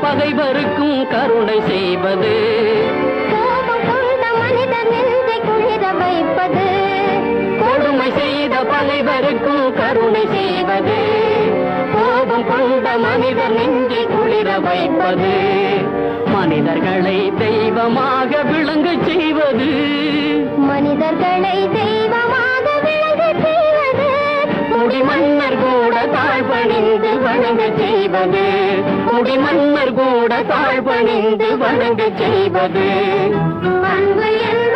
பகைவருக்கும் கருணை செய்வது கோபம் கொண்ட மனிதன் நெஞ்சை குளிர வைப்பது கொடுமை செய்த பகைவருக்கும் கருணை செய்வது கோபம் கொண்ட மனிதர் நெஞ்சை குளிர வைப்பது மனிதர்களை தெய்வமாக விளங்கச் செய்வது மனிதர்களை தெய்வமாக விளங்கச் செய்வது முடிமன்னர் கூட தாழ்பணிந்து வணங்கச் செய்வது முடிமன்னர் கூட தாழ்பணிந்து வணங்கச் செய்வது அன்பு என்ற